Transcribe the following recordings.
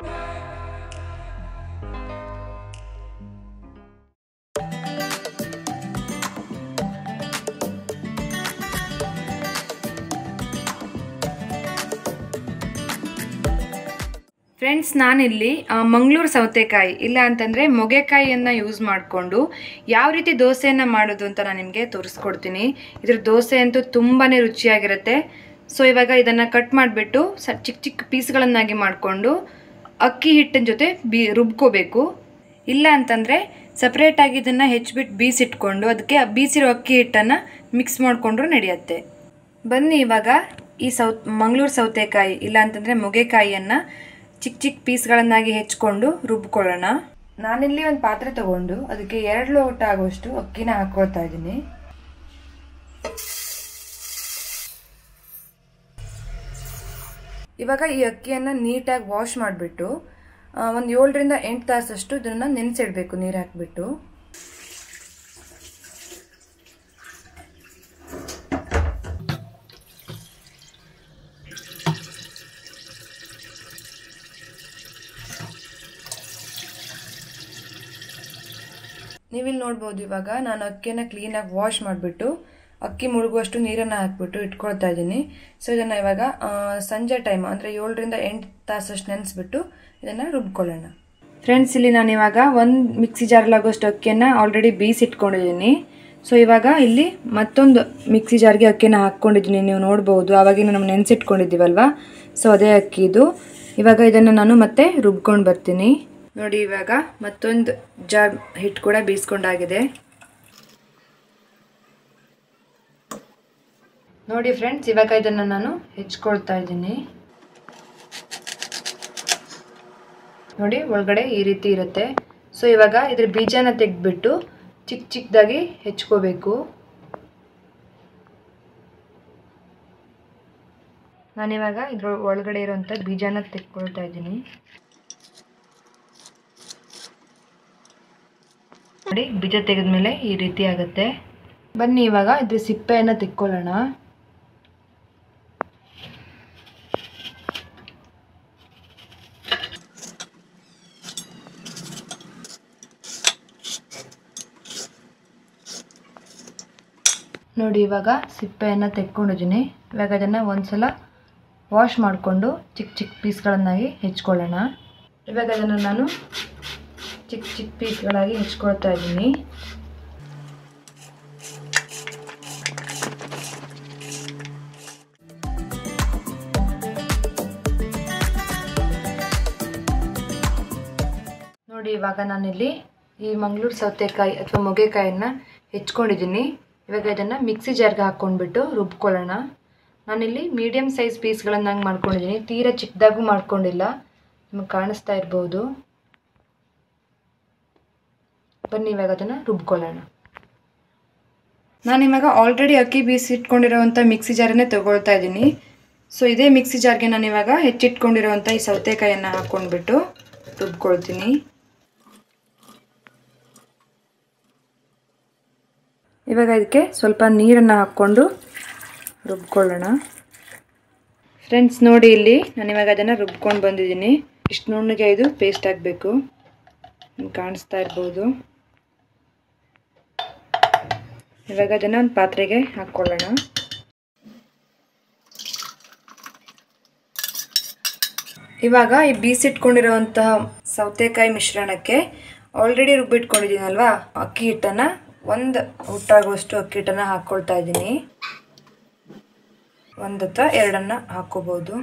friends ನಾನಿಲ್ಲಿ ಮಂಗಳೂರು ಸೌತೆಕಾಯಿ ಇಲ್ಲ ಅಂತಂದರೆ ಮೊಗೆಕಾಯಿಯನ್ನು ಯೂಸ್ ಮಾಡಿಕೊಂಡು ಯಾವ ರೀತಿ ದೋಸೆಯನ್ನು ಮಾಡೋದು ಅಂತ ನಾನು ನಿಮಗೆ ತೋರಿಸ್ಕೊಡ್ತೀನಿ ಇದ್ರ ದೋಸೆ ಅಂತೂ ತುಂಬಾ ರುಚಿಯಾಗಿರುತ್ತೆ ಸೊ ಇವಾಗ ಇದನ್ನು ಕಟ್ ಮಾಡಿಬಿಟ್ಟು ಸ ಚಿಕ್ಕ ಚಿಕ್ಕ ಪೀಸ್ಗಳನ್ನಾಗಿ ಮಾಡಿಕೊಂಡು ಅಕ್ಕಿ ಹಿಟ್ಟಿನ ಜೊತೆ ಬಿ ರುಬ್ಕೋಬೇಕು ಇಲ್ಲ ಅಂತಂದರೆ ಸಪ್ರೇಟಾಗಿ ಇದನ್ನು ಹೆಚ್ಚಿಬಿಟ್ಟು ಬೀಸಿಟ್ಕೊಂಡು ಅದಕ್ಕೆ ಬೀಸಿರೋ ಅಕ್ಕಿ ಹಿಟ್ಟನ್ನು ಮಿಕ್ಸ್ ಮಾಡಿಕೊಂಡ್ರೂ ನಡೆಯುತ್ತೆ ಬನ್ನಿ ಇವಾಗ ಈ ಸೌ ಮಂಗಳೂರು ಸೌತೆಕಾಯಿ ಇಲ್ಲ ಅಂತಂದರೆ ಮೊಗೆಕಾಯಿಯನ್ನು ಚಿಕ್ಕ ಚಿಕ್ಕ ಪೀಸ್ಗಳನ್ನಾಗಿ ಹೆಚ್ಕೊಂಡು ರುಬ್ಕೊಳ್ಳೋಣ ನಾನಿಲ್ಲಿ ಒಂದು ಪಾತ್ರೆ ತಗೊಂಡು ಅದಕ್ಕೆ ಎರಡು ಲೋಟ ಆಗುವಷ್ಟು ಅಕ್ಕಿನ ಹಾಕ್ಕೊಳ್ತಾ ಇದ್ದೀನಿ ಇವಾಗ ಈ ಅಕ್ಕಿಯನ್ನು ನೀಟಾಗಿ ವಾಶ್ ಮಾಡಿಬಿಟ್ಟು ಒಂದು ಏಳರಿಂದ ಎಂಟು ತಾಸಷ್ಟು ಇದನ್ನು ನೆನೆಸಿಡ್ಬೇಕು ನೀರು ಹಾಕಿಬಿಟ್ಟು ನೀವಿಲ್ಲಿ ನೋಡ್ಬೋದು ಇವಾಗ ನಾನು ಅಕ್ಕಿಯನ್ನು ಕ್ಲೀನಾಗಿ ವಾಶ್ ಮಾಡಿಬಿಟ್ಟು ಅಕ್ಕಿ ಮುಳುಗುವಷ್ಟು ನೀರನ್ನು ಹಾಕ್ಬಿಟ್ಟು ಇಟ್ಕೊಳ್ತಾ ಇದ್ದೀನಿ ಸೊ ಇದನ್ನು ಇವಾಗ ಸಂಜೆ ಟೈಮ್ ಅಂದರೆ ಏಳರಿಂದ ಎಂಟು ತಾಸಷ್ಟು ನೆನೆಸ್ಬಿಟ್ಟು ಇದನ್ನು ರುಬ್ಕೊಳ್ಳೋಣ ಫ್ರೆಂಡ್ಸ್ ಇಲ್ಲಿ ನಾನು ಇವಾಗ ಒಂದು ಮಿಕ್ಸಿ ಜಾರಲ್ಲಾಗೋಷ್ಟು ಅಕ್ಕಿಯನ್ನು ಆಲ್ರೆಡಿ ಬೀಸಿಟ್ಕೊಂಡಿದ್ದೀನಿ ಸೊ ಇವಾಗ ಇಲ್ಲಿ ಮತ್ತೊಂದು ಮಿಕ್ಸಿ ಜಾರ್ಗೆ ಅಕ್ಕಿನ ಹಾಕ್ಕೊಂಡಿದ್ದೀನಿ ನೀವು ನೋಡ್ಬೋದು ಆವಾಗಿನ ನಾವು ನೆನೆಸಿಟ್ಕೊಂಡಿದ್ದೀವಲ್ವಾ ಸೊ ಅದೇ ಅಕ್ಕಿ ಇದು ಇವಾಗ ಇದನ್ನು ನಾನು ಮತ್ತೆ ರುಬ್ಕೊಂಡು ಬರ್ತೀನಿ ನೋಡಿ ಇವಾಗ ಮತ್ತೊಂದು ಜಾರ್ ಹಿಟ್ಟು ಕೂಡ ಬೀಸ್ಕೊಂಡಾಗಿದೆ ನೋಡಿ ಫ್ರೆಂಡ್ಸ್ ಇವಾಗ ಇದನ್ನು ನಾನು ಹೆಚ್ಕೊಳ್ತಾ ಇದ್ದೀನಿ ನೋಡಿ ಒಳಗಡೆ ಈ ರೀತಿ ಇರುತ್ತೆ ಸೊ ಇವಾಗ ಇದ್ರ ಬೀಜನ ತೆಗೆದ್ಬಿಟ್ಟು ಚಿಕ್ಕ ಚಿಕ್ಕದಾಗಿ ಹೆಚ್ಕೋಬೇಕು ನಾನಿವಾಗ ಇದ್ರ ಒಳಗಡೆ ಇರೋಂಥ ಬೀಜನ ತೆಕ್ಕೊಳ್ತಾ ಇದ್ದೀನಿ ನೋಡಿ ಬೀಜ ತೆಗೆದ್ಮೇಲೆ ಈ ರೀತಿ ಆಗುತ್ತೆ ಬನ್ನಿ ಇವಾಗ ಇದ್ರ ಸಿಪ್ಪೆಯನ್ನು ತೆಕ್ಕೊಳ್ಳೋಣ ನೋಡಿ ಇವಾಗ ಸಿಪ್ಪೆಯನ್ನು ತೆಕ್ಕೊಂಡಿದ್ದೀನಿ ಇವಾಗ ಅದನ್ನು ಒಂದ್ಸಲ ವಾಶ್ ಮಾಡಿಕೊಂಡು ಚಿಕ್ಕ ಚಿಕ್ಕ ಪೀಸ್ಗಳನ್ನಾಗಿ ಹೆಚ್ಕೊಳ್ಳೋಣ ಇವಾಗ ಅದನ್ನು ನಾನು ಚಿಕ್ಕ ಚಿಕ್ಕ ಪೀಸ್ಗಳಾಗಿ ಹೆಚ್ಕೊಳ್ತಾ ಇದ್ದೀನಿ ನೋಡಿ ಇವಾಗ ನಾನಿಲ್ಲಿ ಈ ಮಂಗಳೂರು ಸೌತೆಕಾಯಿ ಅಥವಾ ಮೊಗೆಕಾಯನ್ನು ಹೆಚ್ಕೊಂಡಿದ್ದೀನಿ ಇವಾಗ ಇದನ್ನು ಮಿಕ್ಸಿ ಜಾರ್ಗೆ ಹಾಕ್ಕೊಂಡ್ಬಿಟ್ಟು ರುಬ್ಕೊಳ್ಳೋಣ ನಾನಿಲ್ಲಿ ಮೀಡಿಯಮ್ ಸೈಜ್ ಪೀಸ್ಗಳನ್ನಾಗಿ ಮಾಡ್ಕೊಂಡಿದ್ದೀನಿ ತೀರಾ ಚಿಕ್ಕದಾಗೂ ಮಾಡ್ಕೊಂಡಿಲ್ಲ ನಿಮಗೆ ಕಾಣಿಸ್ತಾ ಇರ್ಬೋದು ಬನ್ನಿ ಇವಾಗ ಅದನ್ನು ರುಬ್ಕೊಳ್ಳೋಣ ನಾನು ಇವಾಗ ಆಲ್ರೆಡಿ ಅಕ್ಕಿ ಬೀಸಿಟ್ಕೊಂಡಿರೋವಂಥ ಮಿಕ್ಸಿ ಜಾರನ್ನೇ ತಗೊಳ್ತಾ ಇದ್ದೀನಿ ಸೊ ಇದೇ ಮಿಕ್ಸಿ ಜಾರ್ಗೆ ನಾನು ಇವಾಗ ಹೆಚ್ಚಿಟ್ಕೊಂಡಿರೋವಂಥ ಈ ಸೌತೆಕಾಯಿಯನ್ನು ಹಾಕ್ಕೊಂಡ್ಬಿಟ್ಟು ರುಬ್ಕೊಳ್ತೀನಿ ಇವಾಗ ಇದಕ್ಕೆ ಸ್ವಲ್ಪ ನೀರನ್ನು ಹಾಕ್ಕೊಂಡು ರುಬ್ಕೊಳ್ಳೋಣ ಫ್ರೆಂಡ್ಸ್ ನೋಡಿ ಇಲ್ಲಿ ನಾನು ಇವಾಗ ಅದನ್ನು ರುಬ್ಕೊಂಡು ಬಂದಿದ್ದೀನಿ ಇಷ್ಟು ನುಣ್ಣಗೆ ಇದು ಪೇಸ್ಟ್ ಆಗಬೇಕು ಕಾಣಿಸ್ತಾ ಇರ್ಬೋದು ಇವಾಗ ಅದನ್ನು ಒಂದು ಪಾತ್ರೆಗೆ ಹಾಕ್ಕೊಳ್ಳೋಣ ಇವಾಗ ಈ ಬೀಸಿಟ್ಕೊಂಡಿರೋವಂತಹ ಸೌತೆಕಾಯಿ ಮಿಶ್ರಣಕ್ಕೆ ಆಲ್ರೆಡಿ ರುಬ್ಬಿಟ್ಕೊಂಡಿದ್ದೀನಲ್ವಾ ಅಕ್ಕಿ ಹಿಟ್ಟನ್ನು ಒಂದು ಹುಟ್ಟಾಗುವಷ್ಟು ಅಕ್ಕಿ ಹಿಟ್ಟನ್ನು ಹಾಕ್ಕೊಳ್ತಾ ಇದ್ದೀನಿ ಒಂದು ಅಥವಾ ಎರಡನ್ನು ಹಾಕ್ಕೋಬೋದು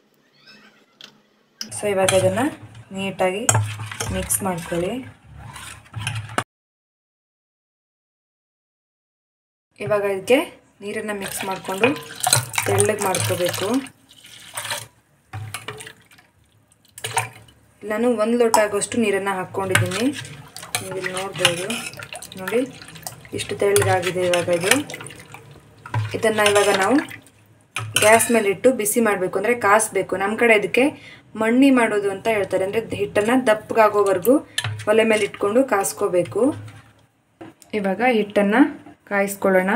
ಸೊ ಇವಾಗ ಅದನ್ನು ನೀಟಾಗಿ ಮಿಕ್ಸ್ ಮಾಡ್ಕೊಳ್ಳಿ ಇವಾಗ ಇದಕ್ಕೆ ನೀರನ್ನು ಮಿಕ್ಸ್ ಮಾಡಿಕೊಂಡು ತೆಳ್ಳಗೆ ಮಾಡ್ಕೋಬೇಕು ನಾನು ಒಂದು ಲೋಟ ಆಗೋಷ್ಟು ನೀರನ್ನು ಹಾಕ್ಕೊಂಡಿದ್ದೀನಿ ನೀವು ಇಲ್ಲಿ ನೋಡ್ಬೋದು ನೋಡಿ ಇಷ್ಟು ತೆಳ್ಳಗಾಗಿದೆ ಇವಾಗ ಇದು ಇದನ್ನು ಇವಾಗ ನಾವು ಗ್ಯಾಸ್ ಮೇಲೆ ಇಟ್ಟು ಬಿಸಿ ಮಾಡಬೇಕು ಅಂದರೆ ಕಾಸಬೇಕು ನಮ್ಮ ಕಡೆ ಇದಕ್ಕೆ ಮಣ್ಣಿ ಮಾಡೋದು ಅಂತ ಹೇಳ್ತಾರೆ ಅಂದರೆ ಹಿಟ್ಟನ್ನು ದಪ್ಪಗಾಗೋವರೆಗೂ ಒಲೆ ಮೇಲೆ ಇಟ್ಕೊಂಡು ಕಾಸ್ಕೋಬೇಕು ಇವಾಗ ಹಿಟ್ಟನ್ನು ಕಾಯಿಸ್ಕೊಳ್ಳೋಣ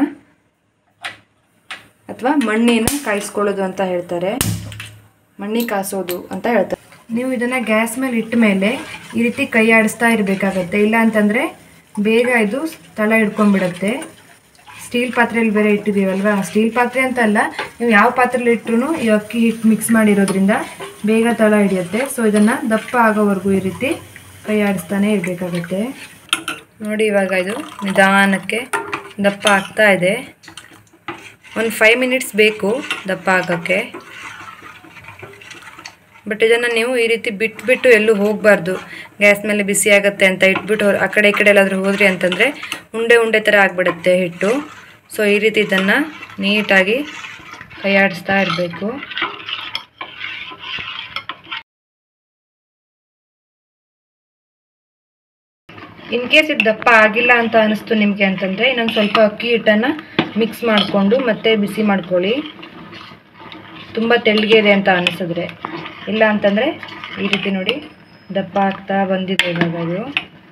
ಅಥವಾ ಮಣ್ಣಿನ ಕಾಯಿಸ್ಕೊಳ್ಳೋದು ಅಂತ ಹೇಳ್ತಾರೆ ಮಣ್ಣಿ ಕಾಸೋದು ಅಂತ ಹೇಳ್ತಾರೆ ನೀವು ಇದನ್ನು ಗ್ಯಾಸ್ ಮೇಲೆ ಇಟ್ಟ ಮೇಲೆ ಈ ರೀತಿ ಕೈ ಆಡಿಸ್ತಾ ಇರಬೇಕಾಗತ್ತೆ ಇಲ್ಲ ಅಂತಂದರೆ ಬೇಗ ಇದು ತಳ ಹಿಡ್ಕೊಂಡ್ಬಿಡುತ್ತೆ ಸ್ಟೀಲ್ ಪಾತ್ರೆಯಲ್ಲಿ ಬೇರೆ ಇಟ್ಟಿದ್ದೀವಲ್ವಾ ಸ್ಟೀಲ್ ಪಾತ್ರೆ ಅಂತ ಅಲ್ಲ ನೀವು ಯಾವ ಪಾತ್ರೆಯಲ್ಲಿ ಇಟ್ಟರು ಈ ಅಕ್ಕಿ ಹಿಟ್ಟು ಮಿಕ್ಸ್ ಮಾಡಿರೋದ್ರಿಂದ ಬೇಗ ತಳ ಹಿಡಿಯುತ್ತೆ ಸೊ ಇದನ್ನು ದಪ್ಪ ಆಗೋವರೆಗೂ ಈ ರೀತಿ ಕೈ ಆಡಿಸ್ತಾನೆ ಇರಬೇಕಾಗತ್ತೆ ನೋಡಿ ಇವಾಗ ಇದು ನಿಧಾನಕ್ಕೆ ದಪ್ಪ ಆಗ್ತಾ ಇದೆ ಒಂದು ಫೈವ್ ಮಿನಿಟ್ಸ್ ಬೇಕು ದಪ್ಪ ಆಗೋಕ್ಕೆ ಬಟ್ ಇದನ್ನು ನೀವು ಈ ರೀತಿ ಬಿಟ್ಬಿಟ್ಟು ಎಲ್ಲೂ ಹೋಗಬಾರ್ದು ಗ್ಯಾಸ್ ಮೇಲೆ ಬಿಸಿ ಆಗುತ್ತೆ ಅಂತ ಇಟ್ಬಿಟ್ಟು ಆ ಕಡೆ ಈ ಕಡೆ ಎಲ್ಲಾದರೂ ಹೋದ್ರಿ ಅಂತಂದರೆ ಉಂಡೆ ಉಂಡೆ ಥರ ಆಗಿಬಿಡುತ್ತೆ ಹಿಟ್ಟು ಸೊ ಈ ರೀತಿ ಇದನ್ನು ನೀಟಾಗಿ ಕೈಯಾಡಿಸ್ತಾ ಇರಬೇಕು ಇನ್ ಕೇಸ್ ಇದು ದಪ್ಪ ಆಗಿಲ್ಲ ಅಂತ ಅನಿಸ್ತು ನಿಮಗೆ ಅಂತಂದರೆ ಇನ್ನೊಂದು ಸ್ವಲ್ಪ ಅಕ್ಕಿ ಹಿಟ್ಟನ್ನು ಮಿಕ್ಸ್ ಮಾಡಿಕೊಂಡು ಮತ್ತೆ ಬಿಸಿ ಮಾಡ್ಕೊಳ್ಳಿ ತುಂಬ ತೆಳ್ಳಗೆ ಇದೆ ಅಂತ ಅನಿಸಿದ್ರೆ ಇಲ್ಲ ಅಂತಂದರೆ ಈ ರೀತಿ ನೋಡಿ ದಪ್ಪ ಆಗ್ತಾ ಬಂದಿದೆ ಇವಾಗ ಅದು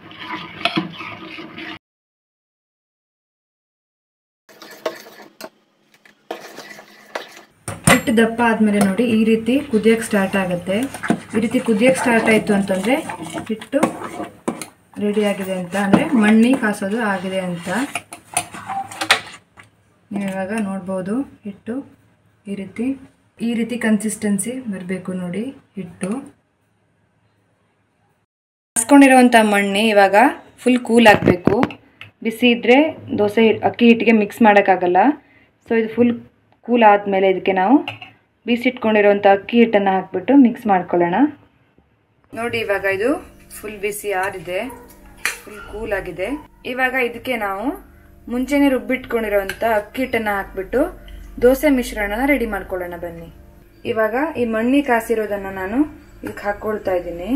ಹಿಟ್ಟು ದಪ್ಪ ಆದಮೇಲೆ ನೋಡಿ ಈ ರೀತಿ ಕುದಿಯೋಕ್ಕೆ ಸ್ಟಾರ್ಟ್ ಆಗುತ್ತೆ ಈ ರೀತಿ ಕುದಿಯೋಕ್ಕೆ ಸ್ಟಾರ್ಟ್ ಆಯಿತು ಅಂತಂದರೆ ಹಿಟ್ಟು ರೆಡಿ ಆಗಿದೆ ಅಂತ ಅಂದರೆ ಮಣ್ಣಿ ಕಾಸೋದು ಆಗಿದೆ ಅಂತ ನೀವು ಇವಾಗ ನೋಡ್ಬೋದು ಹಿಟ್ಟು ಈ ರೀತಿ ಈ ರೀತಿ ಕನ್ಸಿಸ್ಟೆನ್ಸಿ ಬರಬೇಕು ನೋಡಿ ಹಿಟ್ಟು ಕಾಸ್ಕೊಂಡಿರೋವಂಥ ಮಣ್ಣಿ ಇವಾಗ ಫುಲ್ ಕೂಲ್ ಆಗಬೇಕು ಬಿಸಿ ಇದ್ದರೆ ದೋಸೆ ಅಕ್ಕಿ ಹಿಟ್ಟಿಗೆ ಮಿಕ್ಸ್ ಮಾಡೋಕ್ಕಾಗಲ್ಲ ಸೊ ಇದು ಫುಲ್ ಕೂಲ್ ಆದಮೇಲೆ ಇದಕ್ಕೆ ನಾವು ಬಿಸಿಟ್ಕೊಂಡಿರೋವಂಥ ಅಕ್ಕಿ ಹಿಟ್ಟನ್ನು ಹಾಕ್ಬಿಟ್ಟು ಮಿಕ್ಸ್ ಮಾಡ್ಕೊಳ್ಳೋಣ ನೋಡಿ ಇವಾಗ ಇದು ಫುಲ್ ಬಿಸಿ ಆರಿದೆ ಫುಲ್ ಕೂಲ್ ಆಗಿದೆ ಇವಾಗ ಇದಕ್ಕೆ ನಾವು ಮುಂಚೆನೆ ರುಬ್ಬಿಟ್ಕೊಂಡಿರೋಂಥ ಅಕ್ಕಿ ಹಿಟ್ಟನ್ನ ಹಾಕ್ಬಿಟ್ಟು ದೋಸೆ ಮಿಶ್ರಣನ ರೆಡಿ ಮಾಡ್ಕೊಳ್ಳೋಣ ಬನ್ನಿ ಇವಾಗ ಈ ಮಣ್ಣಿ ಕಾಸಿರೋದನ್ನ ನಾನು ಇದಕ್ಕೆ ಹಾಕ್ಕೊಳ್ತಾ ಇದ್ದೀನಿ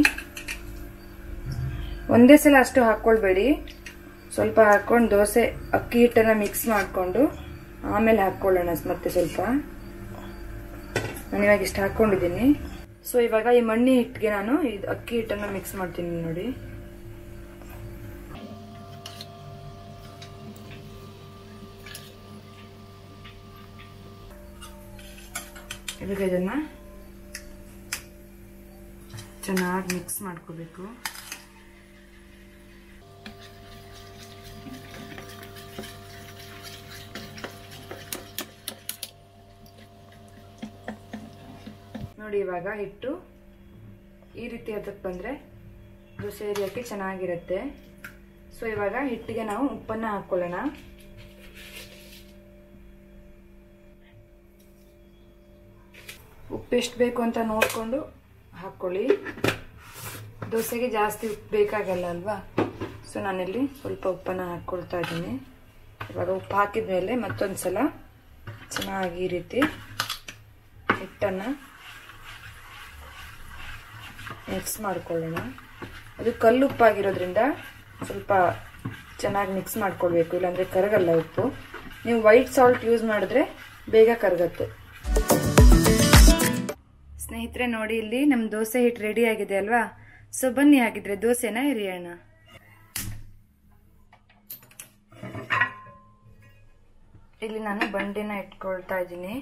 ಒಂದೇ ಸಲ ಅಷ್ಟು ಹಾಕ್ಕೊಳ್ಬೇಡಿ ಸ್ವಲ್ಪ ಹಾಕ್ಕೊಂಡು ದೋಸೆ ಅಕ್ಕಿ ಹಿಟ್ಟನ್ನ ಮಿಕ್ಸ್ ಮಾಡಿಕೊಂಡು ಆಮೇಲೆ ಹಾಕ್ಕೊಳ್ಳೋಣ ಮತ್ತೆ ಸ್ವಲ್ಪ ನಾನು ಇವಾಗ ಇಷ್ಟು ಹಾಕ್ಕೊಂಡಿದ್ದೀನಿ ಸೊ ಇವಾಗ ಈ ಮಣ್ಣಿ ಹಿಟ್ಟಿಗೆ ನಾನು ಇದು ಅಕ್ಕಿ ಹಿಟ್ಟನ್ನು ಮಿಕ್ಸ್ ಮಾಡ್ತೀನಿ ನೋಡಿ ಇವಾಗ ಇದನ್ನು ಚೆನ್ನಾಗಿ ಮಿಕ್ಸ್ ಮಾಡ್ಕೋಬೇಕು ನೋಡಿ ಇವಾಗ ಹಿಟ್ಟು ಈ ರೀತಿ ಅದಕ್ಕೆ ಬಂದರೆ ದೋಸೆ ಏರಿಯೋಕ್ಕೆ ಚೆನ್ನಾಗಿರುತ್ತೆ ಸೊ ಇವಾಗ ಹಿಟ್ಟಿಗೆ ನಾವು ಉಪ್ಪನ್ನು ಹಾಕ್ಕೊಳ್ಳೋಣ ಉಪ್ಪು ಎಷ್ಟು ಬೇಕು ಅಂತ ನೋಡಿಕೊಂಡು ಹಾಕ್ಕೊಳ್ಳಿ ದೋಸೆಗೆ ಜಾಸ್ತಿ ಉಪ್ಪು ಬೇಕಾಗಲ್ಲ ಅಲ್ವಾ ಸೊ ನಾನಿಲ್ಲಿ ಸ್ವಲ್ಪ ಉಪ್ಪನ್ನು ಹಾಕ್ಕೊಳ್ತಾ ಇದ್ದೀನಿ ಇವಾಗ ಉಪ್ಪು ಹಾಕಿದ ಮೇಲೆ ಮತ್ತೊಂದು ಸಲ ಚೆನ್ನಾಗಿ ಈ ರೀತಿ ಹಿಟ್ಟನ್ನು ಮಿಕ್ಸ್ ಮಾಡ್ಕೊಳ್ಳೋಣ ಅದು ಕಲ್ಲು ಉಪ್ಪಾಗಿರೋದ್ರಿಂದ ಸ್ವಲ್ಪ ಚೆನ್ನಾಗಿ ಮಿಕ್ಸ್ ಮಾಡ್ಕೊಳ್ಬೇಕು ಇಲ್ಲಾಂದರೆ ಕರಗಲ್ಲ ಉಪ್ಪು ನೀವು ವೈಟ್ ಸಾಲ್ಟ್ ಯೂಸ್ ಮಾಡಿದ್ರೆ ಬೇಗ ಕರಗತ್ತೆ ಸ್ನೇಹಿತರೆ ನೋಡಿ ಇಲ್ಲಿ ನಮ್ಮ ದೋಸೆ ಹಿಟ್ಟು ರೆಡಿ ಆಗಿದೆ ಅಲ್ವಾ ಸೊ ಬನ್ನಿ ಹಾಗಿದ್ರೆ ದೋಸೆನ ಎರಿಯೋಣ ಇಲ್ಲಿ ನಾನು ಬಂಡಿನ ಇಟ್ಕೊಳ್ತಾ ಇದ್ದೀನಿ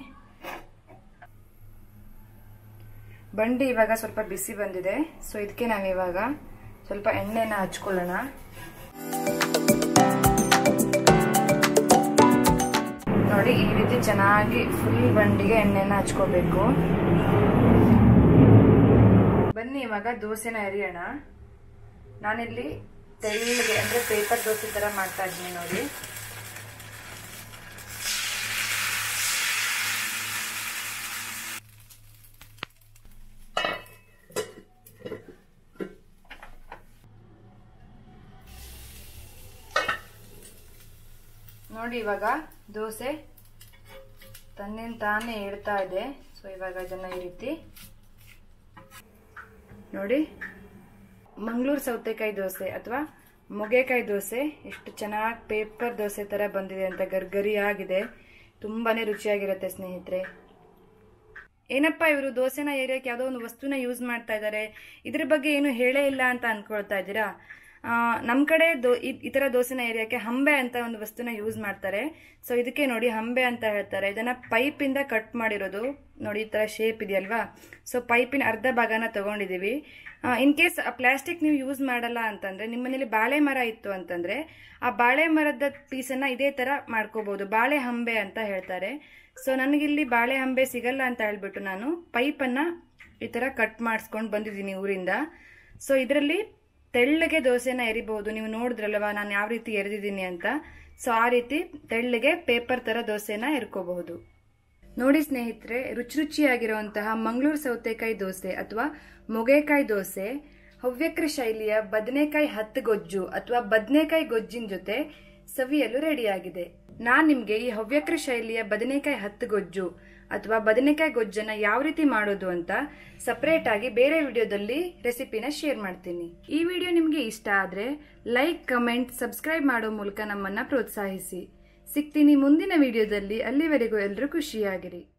ಬಂಡಿ ಇವಾಗ ಸ್ವಲ್ಪ ಬಿಸಿ ಬಂದಿದೆ ಸೊ ಇದಕ್ಕೆ ನಾವು ಇವಾಗ ಸ್ವಲ್ಪ ಎಣ್ಣೆನ ಹಚ್ಕೊಳ್ಳೋಣ ನೋಡಿ ಈ ರೀತಿ ಚೆನ್ನಾಗಿ ಫುಲ್ ಬಂಡಿಗೆ ಎಣ್ಣೆನ ಹಚ್ಕೋಬೇಕು ಬನ್ನಿ ಇವಾಗ ದೋಸೆನ ಎರಿಯೋಣ ನಾನಿಲ್ಲಿ ತೆಳ್ಳಗೆ ಅಂದ್ರೆ ಪೇಪರ್ ದೋಸೆ ತರ ಮಾಡ್ತಾ ಇದ್ದೀನಿ ನೋಡಿ ನೋಡಿ ಇವಾಗ ದೋಸೆ ತನ್ನಿಂದ ತಾನೇ ಇಡ್ತಾ ಇದೆ ಸೊ ಇವಾಗ ಅದನ್ನ ಈ ರೀತಿ ನೋಡಿ ಮಂಗಳೂರು ಸೌತೆಕಾಯಿ ದೋಸೆ ಅಥವಾ ಮೊಗೆಕಾಯಿ ದೋಸೆ ಎಷ್ಟು ಚೆನ್ನಾಗಿ ಪೇಪರ್ ದೋಸೆ ತರ ಬಂದಿದೆ ಅಂತ ಗರ್ಗರಿ ಆಗಿದೆ ತುಂಬಾನೇ ರುಚಿಯಾಗಿರುತ್ತೆ ಸ್ನೇಹಿತರೆ ಏನಪ್ಪ ಇವರು ದೋಸೆನ ಏರಿಯಕ್ಕೆ ಯಾವುದೋ ಒಂದು ವಸ್ತುನ ಯೂಸ್ ಮಾಡ್ತಾ ಇದ್ದಾರೆ ಇದ್ರ ಬಗ್ಗೆ ಏನು ಹೇಳೇ ಇಲ್ಲ ಅಂತ ಅನ್ಕೊಳ್ತಾ ಇದ್ದೀರಾ ನಮ್ಮ ಕಡೆ ದೋ ಈ- ಈ ಥರ ದೋಸೆನ ಏರಿಯಾಕೆ ಹಂಬೆ ಅಂತ ಒಂದು ವಸ್ತುನ ಯೂಸ್ ಮಾಡ್ತಾರೆ ಸೊ ಇದಕ್ಕೆ ನೋಡಿ ಹಂಬೆ ಅಂತ ಹೇಳ್ತಾರೆ ಇದನ್ನ ಪೈಪಿಂದ ಕಟ್ ಮಾಡಿರೋದು ನೋಡಿ ಈ ಥರ ಶೇಪ್ ಇದೆಯಲ್ವಾ ಸೊ ಪೈಪಿನ ಅರ್ಧ ಭಾಗನ ತಗೊಂಡಿದ್ದೀವಿ ಇನ್ ಕೇಸ್ ಪ್ಲಾಸ್ಟಿಕ್ ನೀವು ಯೂಸ್ ಮಾಡಲ್ಲ ಅಂತಂದ್ರೆ ನಿಮ್ಮ ಮನೇಲಿ ಬಾಳೆ ಮರ ಇತ್ತು ಅಂತಂದ್ರೆ ಆ ಬಾಳೆ ಮರದ ಪೀಸನ್ನ ಇದೇ ತರ ಮಾಡ್ಕೋಬಹುದು ಬಾಳೆ ಹಂಬೆ ಅಂತ ಹೇಳ್ತಾರೆ ಸೊ ನನಗಿಲ್ಲಿ ಬಾಳೆ ಹಂಬೆ ಸಿಗಲ್ಲ ಅಂತ ಹೇಳ್ಬಿಟ್ಟು ನಾನು ಪೈಪನ್ನ ಈ ತರ ಕಟ್ ಮಾಡಿಸ್ಕೊಂಡು ಬಂದಿದ್ದೀನಿ ಊರಿಂದ ಸೊ ಇದರಲ್ಲಿ ತೆಳ್ಳಗೆ ದೋಸೆನ ಎರಿಬಹುದು ನೀವು ನೋಡಿದ್ರಲ್ವಾ ನಾನು ಯಾವ ರೀತಿ ಎರೆದಿದ್ದೀನಿ ಅಂತ ಸೊ ಆ ರೀತಿ ತೆಳ್ಳಗೆ ಪೇಪರ್ ತರ ದೋಸೆನ ಎರ್ಕೋಬಹುದು ನೋಡಿ ಸ್ನೇಹಿತರೆ ರುಚಿ ರುಚಿಯಾಗಿರುವಂತಹ ಮಂಗಳೂರು ಸೌತೆಕಾಯಿ ದೋಸೆ ಅಥವಾ ಮೊಗೆಕಾಯಿ ದೋಸೆ ಹವ್ಯಕ್ರ ಶೈಲಿಯ ಬದನೆಕಾಯಿ ಹತ್ತು ಗೊಜ್ಜು ಅಥವಾ ಬದನೆಕಾಯಿ ಗೊಜ್ಜಿನ ಜೊತೆ ಸವಿಯಲು ರೆಡಿಯಾಗಿದೆ ನಾನ್ ನಿಮ್ಗೆ ಈ ಹವ್ಯಕ್ರ ಶೈಲಿಯ ಬದನೆಕಾಯಿ ಹತ್ತು ಗೊಜ್ಜು ಅಥವಾ ಬದನೆಕಾಯಿ ಗೊಜ್ಜನ್ನ ಯಾವ ರೀತಿ ಮಾಡೋದು ಅಂತ ಸಪರೇಟ್ ಆಗಿ ಬೇರೆ ವಿಡಿಯೋದಲ್ಲಿ ರೆಸಿಪಿನ ಶೇರ್ ಮಾಡ್ತೀನಿ ಈ ವಿಡಿಯೋ ನಿಮ್ಗೆ ಇಷ್ಟ ಆದ್ರೆ ಲೈಕ್ ಕಮೆಂಟ್ ಸಬ್ಸ್ಕ್ರೈಬ್ ಮಾಡೋ ಮೂಲಕ ನಮ್ಮನ್ನ ಪ್ರೋತ್ಸಾಹಿಸಿ ಸಿಗ್ತೀನಿ ಮುಂದಿನ ವಿಡಿಯೋದಲ್ಲಿ ಅಲ್ಲಿವರೆಗೂ ಎಲ್ಲರೂ ಖುಷಿಯಾಗಿರಿ